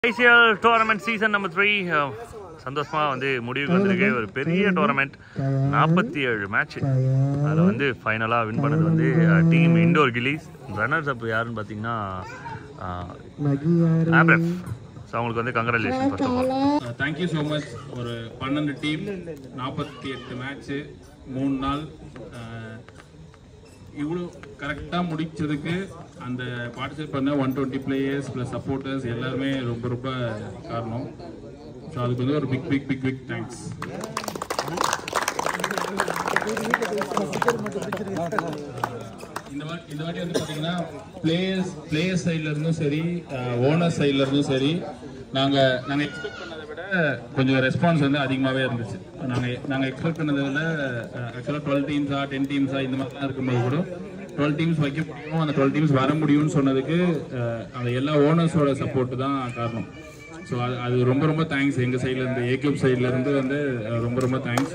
ICL tournament season number three சந்தோஷமா வந்து முடிவுக்கு வந்திருக்கு ஒரு பெரிய டோர்னமெண்ட் நாற்பத்தி ஏழு மேட்ச் அதில் வந்து ஃபைனலாக வின் பண்ணது வந்து டீம் இண்டோர் கிலீஸ் ரன்னர்ஸ் அப் யாருன்னு பார்த்தீங்கன்னா ஆப்ரஃப் ஸோ அவங்களுக்கு வந்து congratulation first of all thank you so much ஒரு பன்னெண்டு டீம் நாற்பத்தி எட்டு மேட்ச்சு மூணு நாள் அஹ், இவ்வளோ கரெக்டாக முடிச்சதுக்கு அந்த பார்ட்டிசிபேட் பண்ண one twenty players plus supporters எல்லாருமே ரொம்ப ரொம்ப காரணம் ஸோ அதுக்கு வந்து ஒரு big big big big thanks இந்த வாட்டி இந்த வாட்டி வந்து பார்த்தீங்கன்னா பிளேயர்ஸ் பிளேயர்ஸ் சைட்ல இருந்தும் சரி ஓனர் சைட்ல இருந்தும் சரி நாங்கள் நாங்கள் எக்ஸ்பெக்ட் பண்ணதை விட கொஞ்சம் ரெஸ்பான்ஸ் வந்து அதிகமாகவே இருந்துச்சு நாங்கள் நாங்கள் எக்ஸ்பெக்ட் பண்ணதை விட ஆக்சுவலாக டுவெல் டீம்ஸா டென் டீம்ஸா இந்த மாதிரிலாம் இருக்கும்போது கூட டுவெல் டீம்ஸ் வைக்க முடியும் அந்த டுவெல் டீம்ஸ் வர முடியும்னு சொன்னதுக்கு அஹ், அந்த எல்லா ஓனர்ஸோட சப்போர்ட் தான் காரணம் ஸோ அது அது ரொம்ப ரொம்ப தேங்க்ஸ் எங்கள் சைட்ல இருந்து ஏ கிளப் சைட்ல இருந்து வந்து அஹ், ரொம்ப ரொம்ப thanks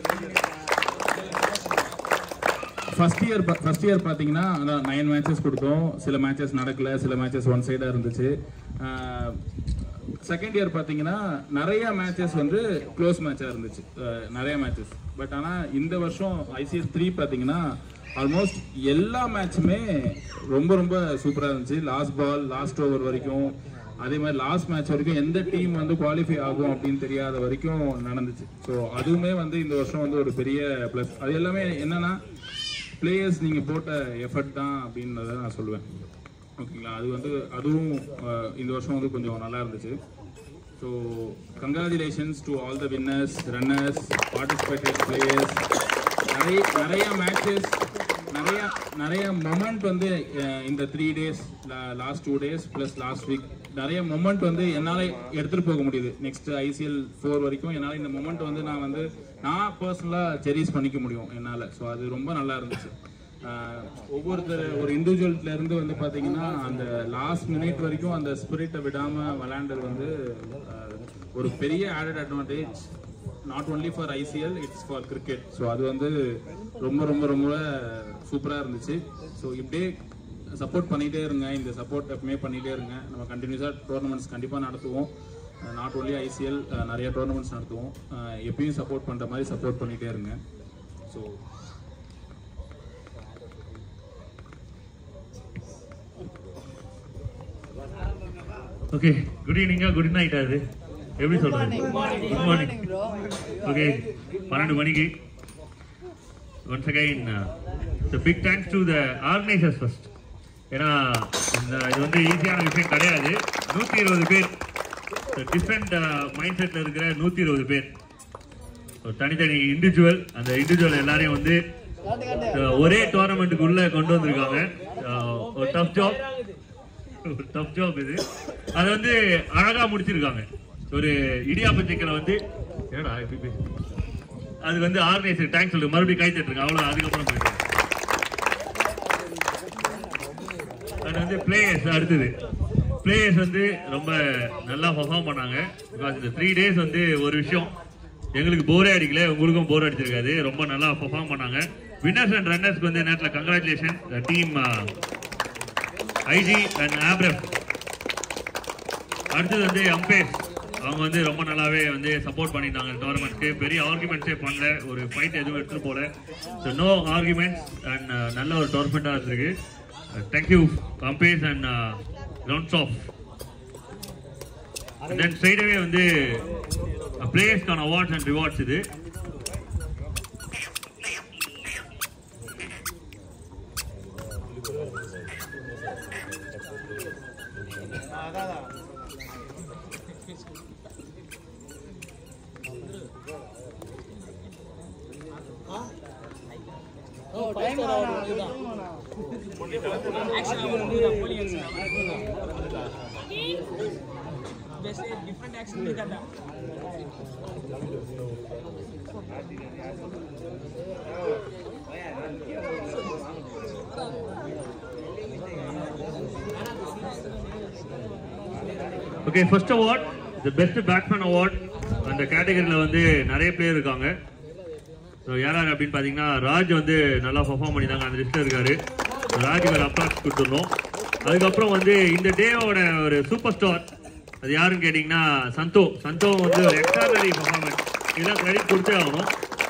first year first year பார்த்தீங்கன்னா அதான் நைன் மேட்சஸ் கொடுத்தோம் சில மேட்சஸ் நடக்கல சில மேட்சஸ் ஒன் சைடாக இருந்துச்சு செகண்ட் இயர் பார்த்தீங்கன்னா நிறைய மேட்சஸ் வந்து க்ளோஸ் மேட்சாக இருந்துச்சு அஹ், நிறைய மேட்சஸ் பட் ஆனால் இந்த வருஷம் ஐசிஎல் த்ரீ பார்த்தீங்கன்னா ஆல்மோஸ்ட் எல்லா மேட்சுமே ரொம்ப ரொம்ப சூப்பராக இருந்துச்சு லாஸ்ட் பால் லாஸ்ட் ஓவர் வரைக்கும் அதே மாதிரி லாஸ்ட் மேட்ச் வரைக்கும் எந்த டீம் வந்து குவாலிஃபை ஆகும் அப்படின்னு தெரியாத வரைக்கும் நடந்துச்சு ஸோ அதுவுமே வந்து இந்த வருஷம் வந்து ஒரு பெரிய ப்ளஸ் அது எல்லாமே என்னன்னா பிளேயர்ஸ் நீங்கள் போட்ட எஃபர்ட் தான் அப்படின்றத நான் சொல்லுவேன் ஓகேங்களா அது வந்து அதுவும் அஹ், இந்த வருஷம் வந்து கொஞ்சம் நல்லா இருந்துச்சு so congratulations to all the winners runners participated players நிறைய நிறைய மேட்சஸ் நிறைய நிறைய மொமெண்ட் வந்து அஹ், இந்த three days last two days plus last week நிறைய மொமெண்ட் வந்து என்னால் எடுத்துகிட்டு போக முடியுது நெக்ஸ்ட் ஐசிஎல் ஃபோர் வரைக்கும் என்னால் இந்த மொமெண்ட் வந்து நான் வந்து நான் பர்சனலாக செரிஸ் பண்ணிக்க முடியும் என்னால் ஸோ அது ரொம்ப நல்லா இருந்துச்சு அஹ், ஒவ்வொருத்தர் ஒரு இண்டிவிஜுவல்ல இருந்து வந்து பார்த்தீங்கன்னா அந்த லாஸ்ட் மினிட் வரைக்கும் அந்த ஸ்பிரிட்டை விடாமல் விளையாண்டது வந்து அஹ், ஒரு பெரிய added advantage not only for ICL it's for cricket so அது வந்து ரொம்ப ரொம்ப ரொம்ப சூப்பராக இருந்துச்சு ஸோ இப்படியே சப்போர்ட் பண்ணிகிட்டே இருங்க இந்த சப்போர்ட் எப்பவுமே பண்ணிகிட்டே இருங்க நம்ம கண்டினியூஸாக டோர்னமெண்ட்ஸ் கண்டிப்பாக நடத்துவோம் நாட் ஒன்லி ஐசிஎல் நிறைய டோர்னமெண்ட்ஸ் நடத்துவோம் அஹ் எப்பயும் சப்போர்ட் பண்ணுற மாதிரி சப்போர்ட் பண்ணிகிட்டே இருங்க ஸோ ஓகே குட் ஈவினிங்கா குட் நைட் அது எப்படி சொல்றது குட் மார்னிங் ஓகே பன்னெண்டு மணிக்கு once again big thanks to the organisers first ஏன்னா இந்த இது வந்து ஈஸியான விஷயம் கிடையாது நூற்றி இருபது பேர் டிஃப்ரெண்ட் மைண்ட் செட்டில் இருக்கிற நூற்றி இருபது பேர் ஒரு தனித்தனி இண்டிவிஜுவல் அந்த இண்டிவிஜுவல் எல்லாரையும் வந்து அஹ், ஒரே டோர்னமெண்ட்டுக்கு உள்ள கொண்டு வந்திருக்காங்க அஹ், ஒரு டஃப் ஜாப் ஒரு டஃப் ஜாப் இது அதை வந்து அழகா முடிச்சிருக்காங்க ஒரு இடியாப்ப சிக்கனை வந்து என்னடா இப்படி பேசு? அது வந்து ஆர்கனைசர் தேங்க்ஸ் சொல்லு மறுபடியும் கை தட்டுருங்க அவ்வளோ அதுக்கப்புறம் போயிட்டு அது வந்து பிளேயர்ஸ் அடுத்தது பிளேயர்ஸ் வந்து ரொம்ப நல்லா பர்ஃபார்ம் பண்ணாங்க பிகாஸ் இந்த த்ரீ டேஸ் வந்து ஒரு விஷயம் எங்களுக்கு போரே அடிக்கல உங்களுக்கும் போர் அடிச்சிருக்காது ரொம்ப நல்லா பர்ஃபார்ம் பண்ணாங்க வின்னர்ஸ் அண்ட் ரன்னர்ஸ்க்கு வந்து நேரத்தில் கங்க்ராச்சுலேஷன் டீம் ஐஜி அண்ட் ஆப்ரப் அடுத்தது வந்து அம்பேர் அவங்க வந்து ரொம்ப நல்லாவே வந்து சப்போர்ட் பண்ணியிருந்தாங்க டோர்னமெண்ட்ஸ்க்கு பெரிய ஆர்குமெண்ட்ஸே பண்ணல ஒரு ஃபைட் எதுவும் எடுத்துட்டு போல ஸோ நோ ஆர்குமெண்ட்ஸ் அண்ட் நல்ல ஒரு டோர்னமெண்ட்டாக இருந்திருக்கு thank you umpires and rounds of then straightaway வந்து பிளேயர்ஸ்க்கான அவார்ட்ஸ் அண்ட் ரிவார்ட்ஸ் இது different action with that. Okay first award the best batsman award அந்த கேட்டகரியில் வந்து நிறைய பேர் இருக்காங்க ஸோ யார் யார் அப்படின்னு பார்த்தீங்கன்னா ராஜ் வந்து நல்லா பர்ஃபார்ம் பண்ணியிருந்தாங்க அந்த லிஸ்ட்டில் இருக்காரு ராஜுக்கு ஒரு அப்ராக்ஸ் கொடுத்துருந்தோம் அதுக்கப்புறம் வந்து இந்த டேவோட ஒரு சூப்பர் ஸ்டார் அது யாருன்னு கேட்டிங்கன்னா சந்தோ சந்தோ வந்து ஒரு எக்ஸ்ட்ராடனரி பர்ஃபார்மன்ஸ் இதெல்லாம் கிரெடிட் கொடுத்தே ஆகணும்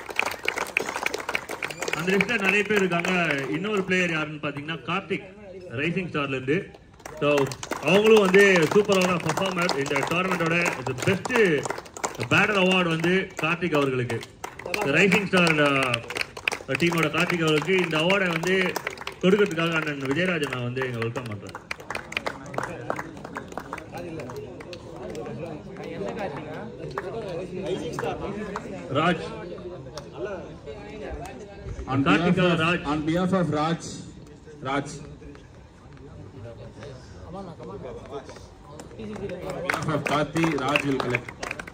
அந்த லிஸ்ட்ல நிறைய பேர் இருக்காங்க இன்னொரு பிளேயர் யாருன்னு பார்த்தீங்கன்னா கார்த்திக் ரைசிங் ஸ்டார்ல இருந்து ஸோ அவங்களும் வந்து சூப்பரான பர்ஃபார்மர் இந்த டோர்னமெண்டோட பெஸ்ட் பேட்டர் அவார்டு வந்து கார்த்திக் அவர்களுக்கு ரைசிங் ஸ்டார் டீமோட கார்த்திக் அவர்களுக்கு இந்த அவார்டை வந்து கொடுக்கறதுக்காக அண்ணன் விஜயராஜன் நான் வந்து வெல்கம் பண்றேன் Raj On behalf Karthika of, Raj. on behalf of Raj, Raj. On behalf of Karthi, Raj will collect.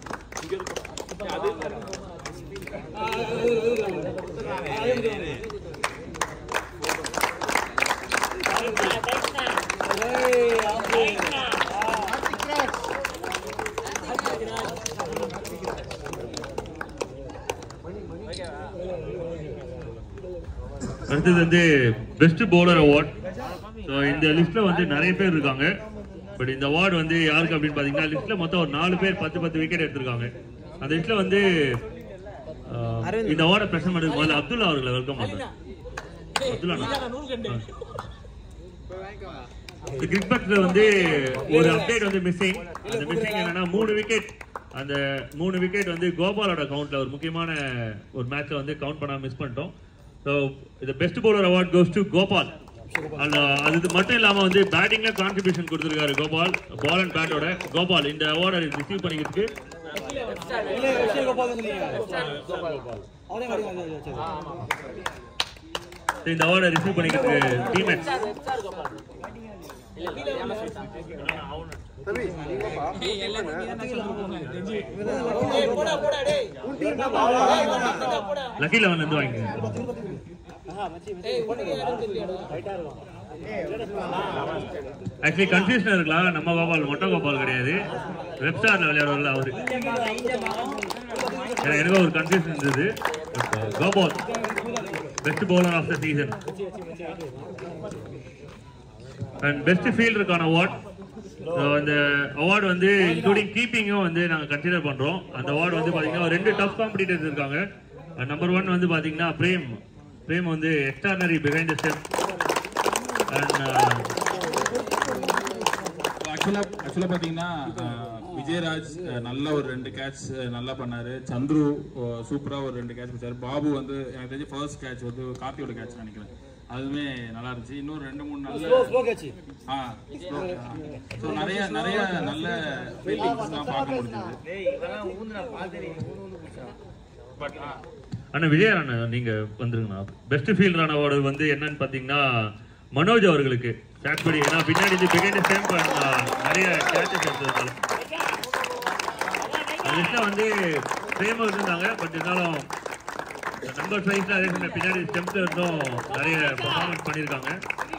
அடுத்தது வந்து பெஸ்ட் பவுலர் அவார்ட் ஸோ இந்த லிஸ்ட்ல வந்து நிறைய பேர் இருக்காங்க பட் இந்த அவார்டு வந்து யாருக்கு அப்படின்னு பார்த்தீங்கன்னா லிஸ்ட்ல மொத்தம் ஒரு நாலு பேர் பத்து பத்து விக்கெட் எடுத்திருக்காங்க அந்த லிஸ்ட்ல வந்து ஆஹ், இந்த அவார்டை பிரசன்ட் பண்ணுறது முதல்ல அப்துல்லா அவர்களை வெல்கம் பண்றேன் அப்துல்லா கிரிக்கெட்ல வந்து ஒரு அப்டேட் வந்து மிஸ்ஸிங் அந்த மிஸ்ஸிங் என்னன்னா மூணு விக்கெட் அந்த மூணு விக்கெட் வந்து கோபாலோட கவுண்ட்ல ஒரு முக்கியமான ஒரு மேட்ச்ல வந்து கவுண்ட் பண்ணாம மிஸ் பண்ணிட்டோம் ஸோ இந்த best bowler award goes to Gopal அந்த அது மட்டும் இல்லாம வந்து பேட்டிங்ல கான்ட்ரிபியூஷன் கொடுத்திருக்காரு கோபால் பால் அண்ட் பேட்டோட கோபால் இந்த அவார்டை ரிசீவ் பண்ணிக்கிறதுக்கு இந்த அவார்டை ரிசீவ் பண்ணிக்கிறதுக்கு டீம்மேட்ஸ் லக்கி லெவன்ல இருந்து வாங்கிக்கோங்க ஆக்சுவலி கன்ஃபியூஷன் இருக்கலாம் நம்ம கோபால் மொட்டை கோபால் கிடையாது வெப்ஸ்டார்ல விளையாடுவார்ல அவரு ஏன்னா எனக்கு ஒரு கன்ஃபியூஷன் இருந்தது Gopal best bowler of the season and best ஃபீல்டருக்கான அவார்ட் அந்த அவார்டு வந்து இன்க்ளூடிங் கீப்பிங்கும் வந்து நாங்கள் கன்சிடர் பண்ணுறோம் அந்த அவார்டு வந்து பார்த்தீங்கன்னா ரெண்டு டஃப் காம்படிட்டர்ஸ் இருக்காங்க நம்பர் ஒன் வந்து பார்த்தீங்கன்னா பிரேம் பிரேம் வந்து extraordinary behind step and actually actually பாத்தீங்கன்னா அஹ், விஜயராஜ் அஹ், நல்ல ஒரு ரெண்டு கேட்ச் நல்லா பண்ணாரு சந்துரு அஹ், சூப்பரா ஒரு ரெண்டு கேட்ச் பிடிச்சாரு பாபு வந்து எனக்கு தெரிஞ்சு ஃபர்ஸ்ட் கேட்ச் வந்து கார்த்தியோட கேட்ச் நினைக்கிறேன் அதுவுமே நல்லா இருந்துச்சு இன்னும் ரெண்டு மூணு நல்ல ஆ ஸோ நிறைய நிறைய நல்ல ஃபீல்டிங்ஸ்லாம் பார்க்க முடிஞ்சது பட் அண்ணா விஜய் அண்ணா நீங்க வந்துருங்கண்ணா பெஸ்ட் ஃபீல்டரான அவார்டு வந்து என்னன்னு பாத்தீங்கன்னா மனோஜ் அவர்களுக்கு கேட்ச் படி ஏன்னா பின்னாடி இது பிகைண்ட் ஸ்டேம்ப் நிறைய கேட்சஸ் எடுத்ததுனால லிஸ்ட்ல வந்து பிரேம இருந்தாங்க பட் இருந்தாலும் நம்பர் சைஸ்ல அதே சமயம் பின்னாடி ஸ்டெம்ப்ல இருந்தும் நிறைய பர்ஃபார்மன்ஸ் பண்ணியிருக்காங்க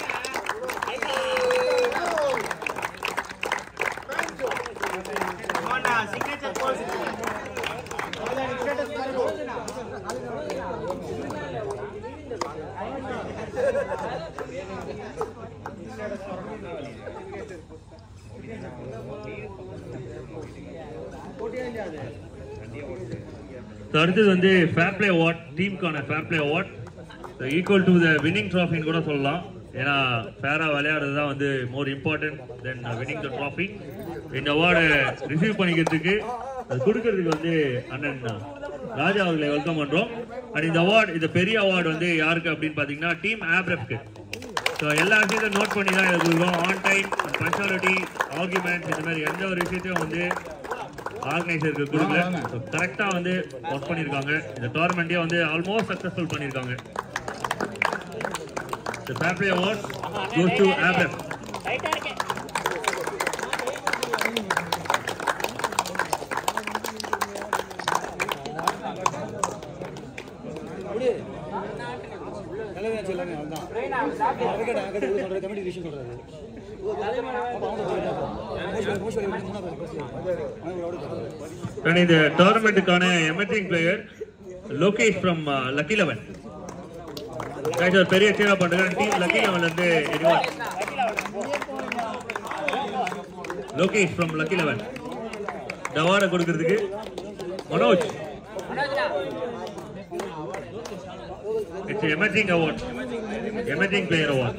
So, அடுத்தது வந்து ஃபேர் பிளே அவார்ட் டீமுக்கான fair play award equal to the winning ட்ராஃபின்னு கூட சொல்லலாம் ஏன்னா ஃபேரா விளையாடுறது தான் வந்து more important then winning the trophy இந்த அவார்டை ரிசீவ் பண்ணிக்கிறதுக்கு அது கொடுக்கறதுக்கு வந்து அண்ணன் ராஜா அவர்களை வெல்கம் பண்றோம் அண்ட் இந்த அவார்டு இந்த பெரிய அவார்டு வந்து யாருக்கு அப்படின்னு பாத்தீங்கன்னா டீம் ஆப்ரெப்க்கு ஸோ எல்லா விஷயத்தையும் நோட் பண்ணி தான் எழுதுகிறோம் ஆன் டைம் பங்க்சுவாலிட்டி ஆர்குமெண்ட்ஸ் இந்த மாதிரி எந்த ஒரு விஷயத்தையும் வந்து ஆர்கனைசருக்கு கொடுக்கல கரெக்டா வந்து ஒர்க் பண்ணிருக்காங்க இந்த டோர்னமெண்ட்டே வந்து ஆல்மோஸ்ட் சக்சஸ்ஃபுல் பண்ணிருக்காங்க The fair play award goes to Abraham. And இந்த டோர்னமெண்ட்டுக்கான emerging player Lokesh from lucky eleven ஒரு பெரிய சீரா பண்ணுறேன் டீம் லக்கி லெவன்ல இருந்து anyone Lokesh from lucky eleven இந்த அவார்டை கொடுக்கறதுக்கு Manoj it's emerging award emerging player award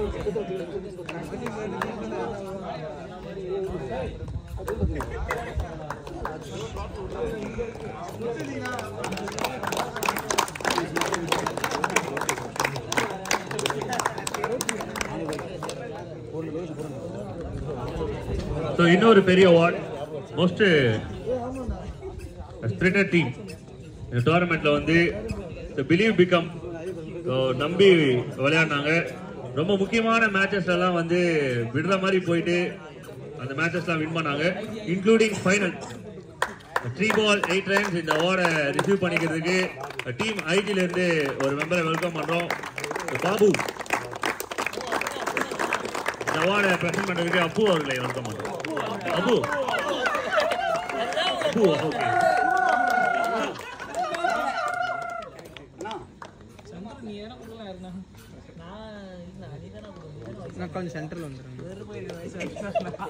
so இன்னொரு பெரிய அவார்ட் மோஸ்ட் ஸ்பிரிட்டட் டீம் இந்த டோர்னமெண்ட்ல வந்து பிலீவ் பிகம் நம்பி விளையாடினாங்க ரொம்ப முக்கியமான மேட்சஸ் எல்லாம் வந்து விடுற மாதிரி போயிட்டு அந்த மேட்சஸ்லாம் வின் பண்ணாங்க including final three ball eight runs இந்த அவார்டை ரிசீவ் பண்ணிக்கிறதுக்கு டீம் ஐடில இருந்து ஒரு மெம்பரை வெல்கம் பண்றோம் பாபு இந்த அவார்டை பிரசன்ட் பண்றதுக்கு அப்பு அவர்களை வெல்கம் பண்றோம் அப்பு அப்பு ஓகே நான் கொஞ்சம் சென்டரில் வந்துடுறேன்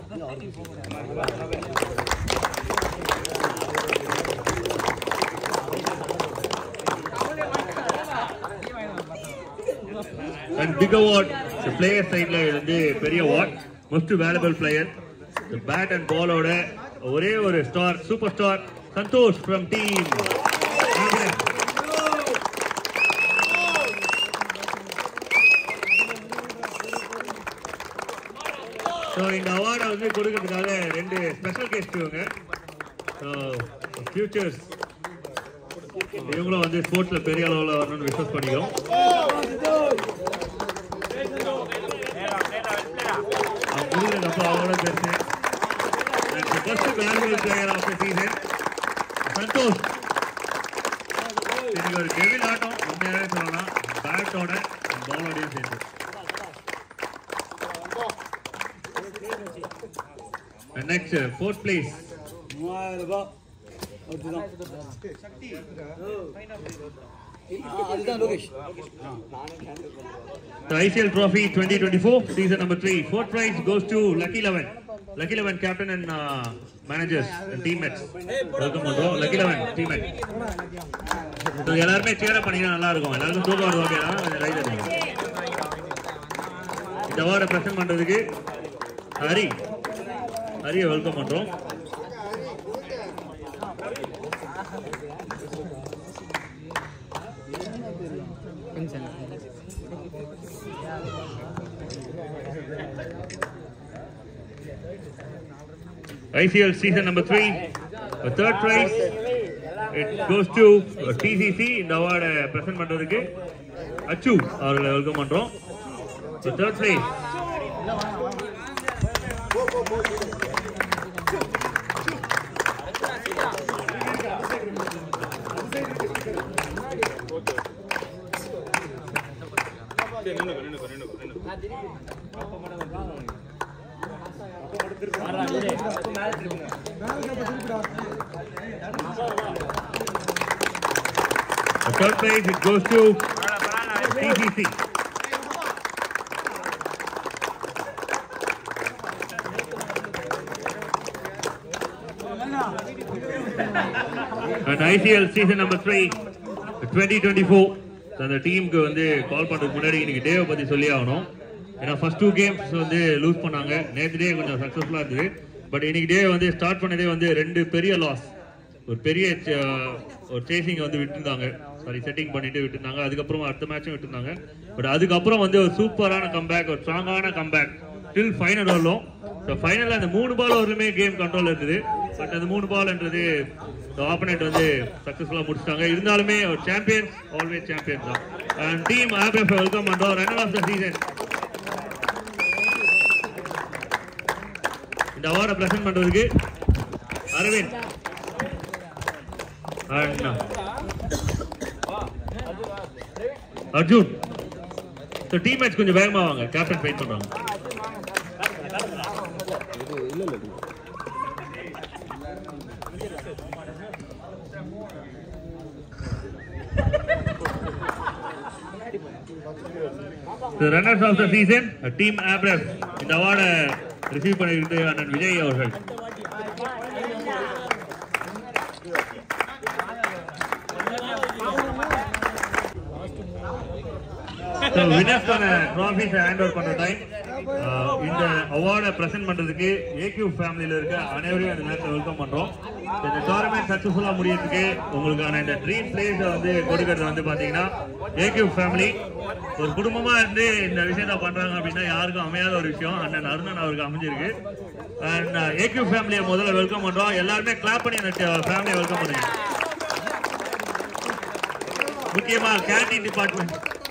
அண்ட் பிக் அவார்ட் பிளேயர் சைட்ல வந்து பெரிய award most valuable player bat and பாலோட ஒரே ஒரு star super star Santhosh from team so இந்த அவார்டை வந்து கொடுக்கறதுக்காக ரெண்டு ஸ்பெஷல் கெஸ்ட் இவங்க ஸோ ஃபியூச்சர்ஸ் இவங்களும் வந்து ஸ்போர்ட்ஸ்ல பெரிய அளவில் வரணும்னு விஸ்வஸ் பண்ணிக்கிறோம் அவங்க கொடுக்குறதுக்கு அப்புறம் அவங்களோட பெருசு first valuable player of the season Santhosh இன்னைக்கு ஒரு டெவில் ஆட்டம் உண்மையாகவே சொல்லலாம் பேட்டோட பாலோடையும் சேர்ந்து நெக்ஸ்ட் ஃபோர்த் பிளேஸ் மூவாயிரம் ரூபாய் அதுதான் ஆ, அதுதான் Lokesh The ICL Trophy 2024, season number three. Fourth prize goes to Lucky Eleven. Lucky Eleven captain and uh, managers and teammates. Welcome பண்றோம் Lucky Eleven teammate. So எல்லாருமே சேர பண்ணீங்கன்னா நல்லா இருக்கும் எல்லாருக்கும் தூக்கம் வருது ஓகே தான் கொஞ்சம் ரைட் பண்ணுங்க இந்த அவார்டை பிரசன்ட் பண்றதுக்கு ஹரி ஹரியை வெல்கம் பண்றோம் கொஞ்சம் centre ICL season number three. The third prize it goes to uh, TCC இந்த அவார்டை பிரசன்ட் பண்றதுக்கு அச்சு அவர்களை வெல்கம் பண்றோம் The third place The third prize it goes to TCC. And ICL season number three, 2024. So அந்த டீமுக்கு வந்து கால் பண்றதுக்கு முன்னாடி இன்னைக்கு டேவை பத்தி சொல்லி ஆகணும் ஏன்னா ஃபர்ஸ்ட் டூ கேம்ஸ் வந்து லூஸ் பண்ணாங்க நேற்று டே கொஞ்சம் சக்ஸஸ்ஃபுல்லாக இருந்தது பட் இன்னைக்கு டே வந்து ஸ்டார்ட் பண்ணதே வந்து ரெண்டு பெரிய லாஸ் ஒரு பெரிய அஹ், ஒரு சேசிங் வந்து விட்டுருந்தாங்க சாரி செட்டிங் பண்ணிட்டு விட்டுருந்தாங்க அதுக்கப்புறம் அடுத்த மேட்சும் விட்டுருந்தாங்க பட் அதுக்கப்புறம் வந்து ஒரு சூப்பரான கம்பேக் ஒரு ஸ்ட்ராங்கான கம்பேக் டில் ஃபைனல் வரலும் ஸோ ஃபைனலில் அந்த மூணு பால் வரலுமே கேம் கண்ட்ரோல் இருந்தது பட் அந்த மூணு பால்ன்றது ஆப்பனண்ட் வந்து சக்ஸஸ்ஃபுல்லாக முடிச்சிட்டாங்க இருந்தாலுமே ஒரு சாம்பியன் ஆல்வேஸ் சாம்பியன் தான் அண்ட் டீம் ஆப்எஃப் வெல்கம் பண்றோம் ரன்னர் ஆஃப் த சீசன் இந்த அவார்டை பிரசன்ட் பண்றதுக்கு Aravind and Arjun so team match கொஞ்சம் வேகமா வாங்க கேப்டன் ஃபைட் பண்றாங்க The runners of the season, a team Abrams. இந்த அவார்டை ரிசீவ் பண்ணியிருந்து அண்ணன் விஜய் அவர்கள் ஸோ வினர்ஸ்க்கான ட்ராஃபிஸ் ஹேண்ட் ஓவர் பண்ற டைம் இந்த அவார்டை பிரசன்ட் பண்றதுக்கு ஏக்யூ ஃபேமிலியில இருக்க அனைவரையும் அந்த நேரத்தில் வெல்கம் பண்றோம் இந்த டோர்னமெண்ட் சக்சஸ்ஃபுல்லா முடியறதுக்கு உங்களுக்கான இந்த ட்ரீம் பிளேஸ் வந்து கொடுக்கறது வந்து பாத்தீங்கன்னா ஏக்யூ ஃபேமிலி ஒரு குடும்பமா இருந்து இந்த விஷயத்த பண்றாங்க அப்படின்னா யாருக்கும் அமையாத ஒரு விஷயம் அண்ணன் அருணன் அவருக்கு அமைஞ்சிருக்கு அண்ட் ஏக்யூ ஃபேமிலியை முதல்ல வெல்கம் பண்றோம் எல்லாருமே கிளாப் பண்ணி அந்த ஃபேமிலியை வெல்கம் பண்ணுங்க முக்கியமா கேண்டீன் டிபார்ட்மெண்ட்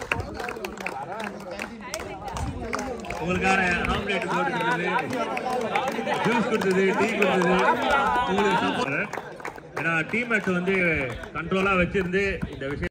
உங்களுக்கான ஆம்லேட் போட்டு கொடுத்தது ஜூஸ் கொடுத்தது டீ கொடுத்தது உங்களுக்கு சப்போர்ட் ஏன்னா டீம்மேட்ஸ் வந்து கண்ட்ரோலா வச்சிருந்து இந்த விஷயம்